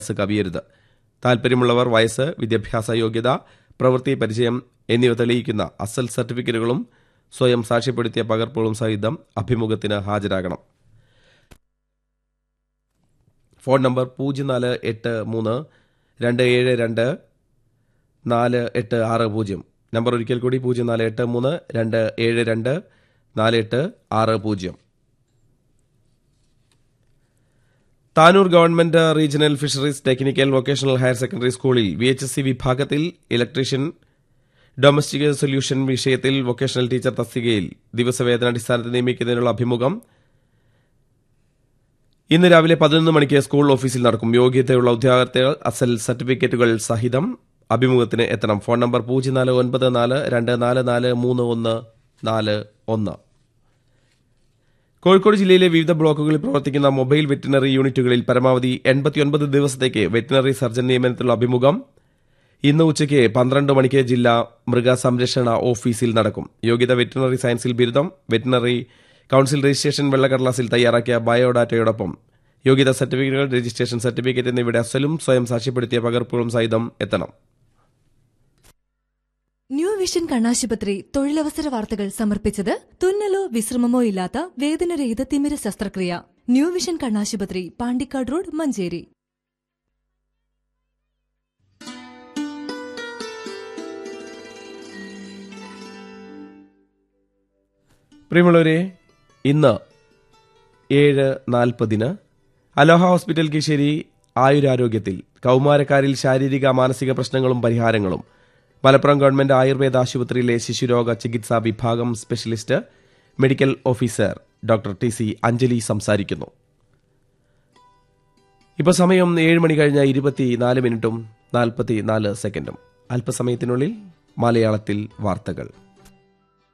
വയസ്സ് കവിയരുത് താൽപ്പര്യമുള്ളവർ വയസ്സ് വിദ്യാഭ്യാസ യോഗ്യത പ്രവൃത്തി പരിചയം എന്നിവ തെളിയിക്കുന്ന അസൽ സർട്ടിഫിക്കറ്റുകളും സ്വയം സാക്ഷ്യപ്പെടുത്തിയ പകർപ്പുകളും സഹിതം അഭിമുഖത്തിന് ഹാജരാകണം ഫോൺ നമ്പർ പൂജ്യം നാല് എട്ട് മൂന്ന് രണ്ട് ഏഴ് രണ്ട് നാല് എട്ട് ആറ് പൂജ്യം നമ്പർ ഒരിക്കൽ കൂടി പൂജ്യം നാല് എട്ട് മൂന്ന് രണ്ട് ഏഴ് രണ്ട് നാല് എട്ട് ആറ് പൂജ്യം Tanur government regional fisheries technical vocational higher secondary സ്കൂളിൽ വി എച്ച് എസ് സി വിഭാഗത്തിൽ ഇലക്ട്രീഷ്യൻ ഡൊമസ്റ്റിക് സൊല്യൂഷൻ വിഷയത്തിൽ വൊക്കേഷണൽ ടീച്ചർ തസ്തികയിൽ ദിവസവേതനാടിസ്ഥാനത്തിൽ നിയമിക്കുന്നതിനുള്ള അഭിമുഖം ഇന്ന് രാവിലെ പതിനൊന്ന് മണിക്ക് സ്കൂൾ ഓഫീസിൽ നടക്കും യോഗ്യതയുള്ള ഉദ്യോഗാർത്ഥികൾ അസൽ സർട്ടിഫിക്കറ്റുകൾ സഹിതം അഭിമുഖത്തിന് എത്തണം ഫോൺ നമ്പർ പൂജ്യം നാല് ഒൻപത് നാല് രണ്ട് നാല് നാല് മൂന്ന് ഒന്ന് നാല് ഒന്ന് കോഴിക്കോട് ജില്ലയിലെ വിവിധ ബ്ലോക്കുകളിൽ പ്രവർത്തിക്കുന്ന മൊബൈൽ വെറ്റിനറി യൂണിറ്റുകളിൽ പരമാവധി എൺപത്തിയൊൻപത് ദിവസത്തേക്ക് വെറ്റിനറി സർജൻ നിയമനത്തിലുള്ള അഭിമുഖം ഇന്ന് ഉച്ചയ്ക്ക് പന്ത്രണ്ട് മണിക്ക് ജില്ലാ മൃഗസംരക്ഷണ ഓഫീസിൽ നടക്കും യോഗ്യത വെറ്റിനറി സയൻസിൽ ബിരുദം വെറ്റിനറി കൌൺസിൽ രജിസ്ട്രേഷൻ വെള്ളക്കടലാസിൽ തയ്യാറാക്കിയ ബയോഡാറ്റയോടൊപ്പം യോഗ്യത സർട്ടിഫിക്കറ്റുകൾ രജിസ്ട്രേഷൻ സർട്ടിഫിക്കറ്റ് എന്നിവയുടെ അസലും സ്വയം സാക്ഷ്യപ്പെടുത്തിയ പകർപ്പുകളും സഹിതം എത്തണം ന്യൂ വിഷൻ കണ്ണാശുപത്രി തൊഴിലവസര വാർത്തകൾ സമർപ്പിച്ചത് തുന്നലോ വിശ്രമമോ ഇല്ലാത്ത വേദനരഹിത തിമിര ശസ്ത്രക്രിയ ന്യൂ വിഷൻ കണ്ണാശുപത്രി പാണ്ടിക്കാട് റോഡ് മഞ്ചേരി പ്രിയമുള്ളവരെ ഇന്ന് ഏഴ് നാൽപ്പതിന് അലോഹ ഹോസ്പിറ്റൽ കീശേരി ആയുരാരോഗ്യത്തിൽ കൗമാരക്കാരിൽ ശാരീരിക മാനസിക പ്രശ്നങ്ങളും പരിഹാരങ്ങളും മലപ്പുറം ഗവൺമെന്റ് ആയുർവേദ ആശുപത്രിയിലെ ശിശുരോഗ ചികിത്സാ വിഭാഗം specialist medical officer doctor T C Anjali സംസാരിക്കുന്നു ഇപ്പോൾ സമയം ഏഴ് മണി കഴിഞ്ഞ ഇരുപത്തിനാല് മിനിറ്റും നാൽപ്പത്തി നാല് സെക്കൻഡും അല്പസമയത്തിനുള്ളിൽ മലയാളത്തിൽ വാർത്തകൾ